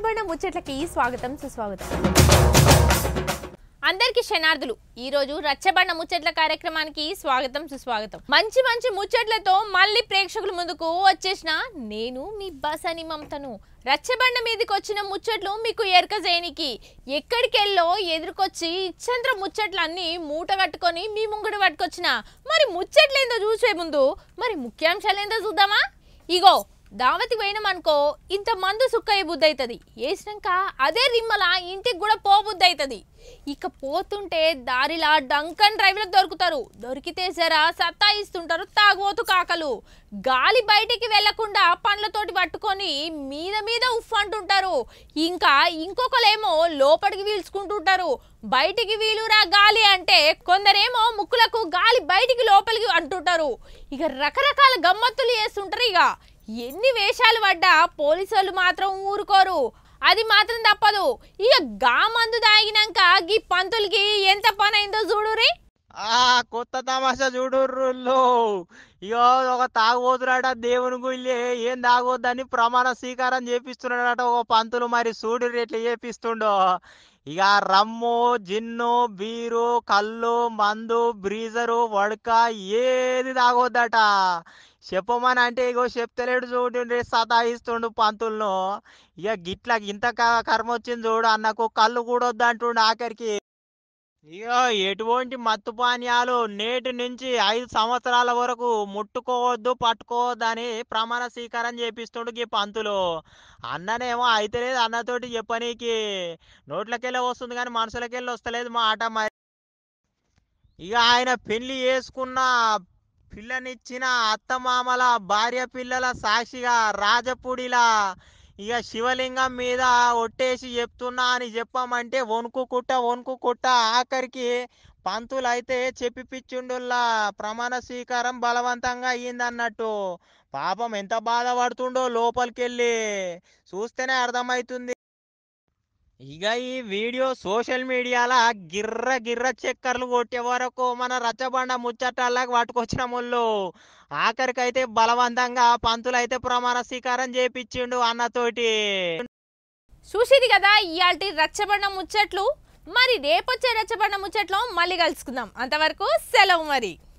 రచ్చబండ ముచ్చట్లకి స్వాగతం సుస్వాగతం అందరికీ క్షణార్థులు ఈ రోజు రచ్చబండ ముచ్చట్ల కార్యక్రమానికి స్వాగతం సుస్వాగతం మంచి మంచి ముచ్చట్లతో మళ్ళీ ప్రేక్షకుల ముందుకు వచ్చేసిన నేను మీ బసని మమతను రచ్చబండ మీదకి వచ్చిన ముచ్చట్లు మీకు ఎరక చేయనికి ఎక్కడికెళ్ళో ఎదురుకొచ్చి ఇచ్చంద్ర ముచ్చట్లన్నీ మూట కట్టుకొని మీ ముంగడు పట్టుకొచ్చిన మరి ముచ్చట్లేందో చూసే ముందు మరి ముఖ్యాంశాలేందో చూద్దామా ఇగో దావతికి పోయినామనుకో ఇంత మందు సుక్కయ్య బుద్ధి అవుతుంది వేసినాక అదే రిమ్మల ఇంటికి కూడా పో బుద్ధి అవుతుంది ఇక పోతుంటే దారిలా డంకన్ డ్రైవర్లకు దొరుకుతారు దొరికితే జరా సత్తాయిస్తుంటారు తాగుబోతు కాకలు గాలి బయటికి వెళ్లకుండా పండ్లతోటి పట్టుకొని మీద మీద ఉఫ్ అంటుంటారు ఇంకా ఇంకొకలేమో లోపలికి వీల్చుకుంటుంటారు బయటికి వీలురా గాలి అంటే కొందరేమో ముక్కులకు గాలి బయటికి లోపలికి అంటుంటారు ఇక రకరకాల గమ్మత్తులు చేస్తుంటారు ఇక ఎన్ని వేషాలు పడ్డా పోలీసు వాళ్ళు మాత్రం ఊరుకోరు అది మాత్రం తప్పదు ఇక గా మందు తాగినాక గీ పంతులకి ఎంత పని అయిందో చూడురి ఆ కొత్త తమాషా చూడుర్రుల్లో ఇగో ఒక తాగుబోతురాట దేవుని గుళ్ళే ఏం తాగొద్దని ప్రమాణ స్వీకారం చేపిస్తున్నాడట ఒక పంతులు మరి చూడు ఎట్లా చేపిస్తుండో ఇక రమ్ము జిన్ను బీరు కళ్ళు మందు బ్రీజరు వడక ఏది తాగొద్దట చెప్పమని అంటే ఇగో చెప్తలేడు చూడు సతాయిస్తుండు పంతులను ఇక గిట్ల ఇంత క- కర్మ వచ్చింది చూడు అన్నకు కళ్ళు కూడా వద్దంటుండు ఆఖరికి ఇక ఎటువంటి మత్తు పానీయాలు నేటి నుంచి ఐదు సంవత్సరాల వరకు ముట్టుకోవద్దు పట్టుకోవద్దు అని ప్రమాణ స్వీకారం చేపిస్తుండు ఈ పంతులు అన్ననేమో అయితలేదు అన్నతోటి చెప్పనీకి నోట్లకెళ్ళి వస్తుంది కానీ మనసులకెళ్ళి వస్తలేదు మాట మరి ఇక ఆయన పెళ్లి చేసుకున్న పిల్లనిచ్చిన అత్తమామల భార్య పిల్లల సాక్షిగా రాజపుడిలా ఇక శివలింగం మీద ఒట్టేసి చెప్తున్నా అని చెప్పామంటే వణుకు కుట్ట వణుకు కుట్ట ఆఖరికి పంతులు అయితే చెప్పిపిచ్చుండుల్లా ప్రమాణ స్వీకారం బలవంతంగా అయ్యిందన్నట్టు పాపం ఎంత బాధపడుతుండో లోపలికెళ్ళి చూస్తేనే అర్థమవుతుంది ఇక ఈ వీడియో సోషల్ మీడియాలో గిర్ర గిర్ర చక్కర్లు కొట్టే వరకు మన రచ్చబండ ముచ్చటాలకు పట్టుకొచ్చిన ముళ్ళు ఆఖరికైతే బలవంతంగా పంతులు అయితే ప్రమాణ స్వీకారం చేపించిండు అన్నతోటి చూసేది కదా ఇయాల్టి రచ్చబండ ముచ్చట్లు మరి రేపొచ్చే రచ్చబండ ముచ్చట్లో మళ్ళీ కలుసుకుందాం అంతవరకు సెలవు మరి